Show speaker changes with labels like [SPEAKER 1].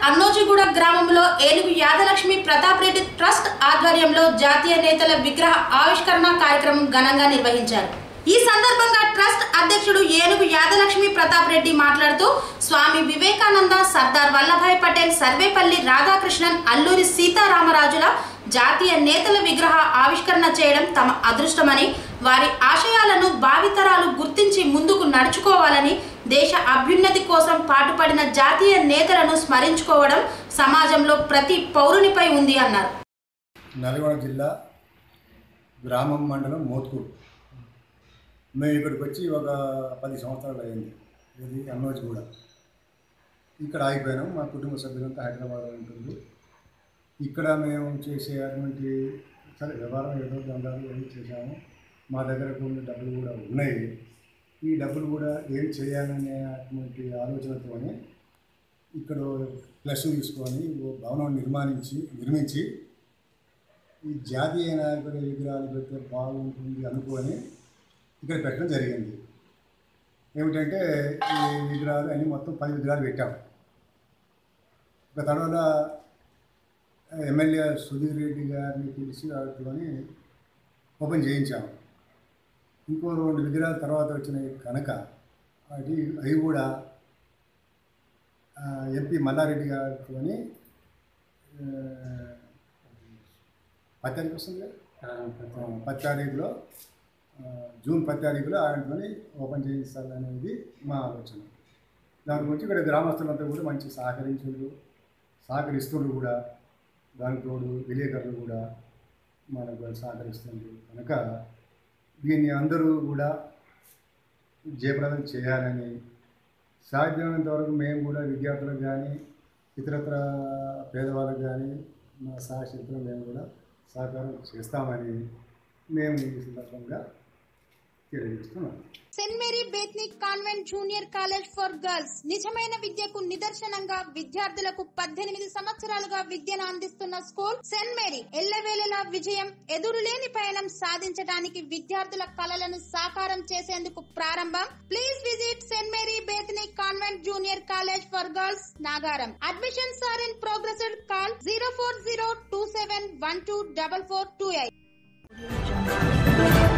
[SPEAKER 1] అన్నోజిగూడ గ్రామంలో ఏనుగు యాదలక్ష్మి ప్రతాప్ రెడ్డి ట్రస్ట్ ఆధ్వర్యంలో జాతీయ నేతల విగ్రహ ఆవిష్కరణ కార్యక్రమం ఘనంగా నిర్వహించారు ఈ సందర్భంగా ట్రస్ట్ అధ్యక్షుడు ఏనుగు యాదలక్ష్మి ప్రతాప్ రెడ్డి మాట్లాడుతూ స్వామి వివేకానంద సర్దార్ వల్లభాయ్ పటేల్ సర్వేపల్లి రాధాకృష్ణన్ అల్లూరి సీతారామరాజుల జాతీయ నేతల విగ్రహ ఆవిష్కరణ చేయడం తమ అదృష్టమని వారి ఆశయాలను భావితరాలు గుర్తించి ముందుకు నడుచుకోవాలని దేశ అభ్యున్నతి కోసం పాటుపడిన జాతీయ నేతలను స్మరించుకోవడం సమాజంలో ప్రతి పౌరునిపై ఉంది అన్నారు
[SPEAKER 2] నల్గొండ జిల్లా గ్రామం మండలం మోత్కూరు మేము ఇక్కడికి వచ్చి ఒక పది సంవత్సరాలు అయింది ఇది అన్నోజ్ కూడా ఇక్కడ ఆగిపోయినాం మా కుటుంబ సభ్యులంతా హైదరాబాద్ ఉంటుంది ఇక్కడ మేము చేసే అటువంటి సరే వ్యవహారం ఏదో దండాలు ఏదో చేశాము మా దగ్గర కొన్ని డబ్బులు కూడా ఉన్నాయి ఈ డబ్బులు కూడా ఏం చేయాలనే అటువంటి ఆలోచనతోనే ఇక్కడ ప్లస్ తీసుకొని ఓ భవనం నిర్మాణించి నిర్మించి ఈ జాతీయ నాయకుల విగ్రహాలు పెడితే బాగుంటుంది అనుకొని ఇక్కడ పెట్టడం జరిగింది ఏమిటంటే ఈ విగ్రహాలు అన్ని మొత్తం పది విగ్రహాలు పెట్టాం ఒక తర్వాత ఎమ్మెల్యే సుధీర్ రెడ్డి గారిని పిలిచి వాటిలోని ఓపెన్ చేయించాము ఇంకో రెండు విగ్రహాల తర్వాత వచ్చినాయి కనుక అవి అవి కూడా ఆ, ఎంపీ మల్లారెడ్డి గారితో పది తారీఖు వస్తుంది కదా ఆ, పది తారీఖులో ఆ, జూన్ పది తారీఖులో ఆయనతో ఓపెన్ చేయించాలనేది మా ఆలోచన దాని గురించి ఇక్కడ గ్రామస్తులంతా కూడా మంచి సహకరించుండ్రు సహకరిస్తుండ్రు కూడా దానికి తోడు విలేకరులు కూడా మనకు సహకరిస్తుండ్రు కనుక దీన్ని అందరూ కూడా జయప్రదం చేయాలని సాధ్యమైనంత వరకు మేము కూడా విద్యార్థులకు కానీ ఇతరత్ర పేదవాళ్ళకు కానీ మా సహశక్తులు మేము కూడా సహకారం చేస్తామని మేము ఈ సందర్భంగా తెలియజేస్తున్నాం
[SPEAKER 3] Saint Mary Bethanic Convent Junior College for Girls నిజమైన విద్యకు నిదర్శనంగా విద్యార్థులకు పద్దెనిమిది సంవత్సరాలుగా విద్యను అందిస్తున్న స్కూల్ సెయింట్ మేరీ ఎల్లవేళలా విజయం ఎదురులేని పయనం సాధించడానికి విద్యార్థుల కలలను సాకారం చేసేందుకు ప్రారంభం please visit Saint Mary Bethanic Convent Junior College for Girls Nagaram admissions are in progress call zero four zero two seven one two double four two eight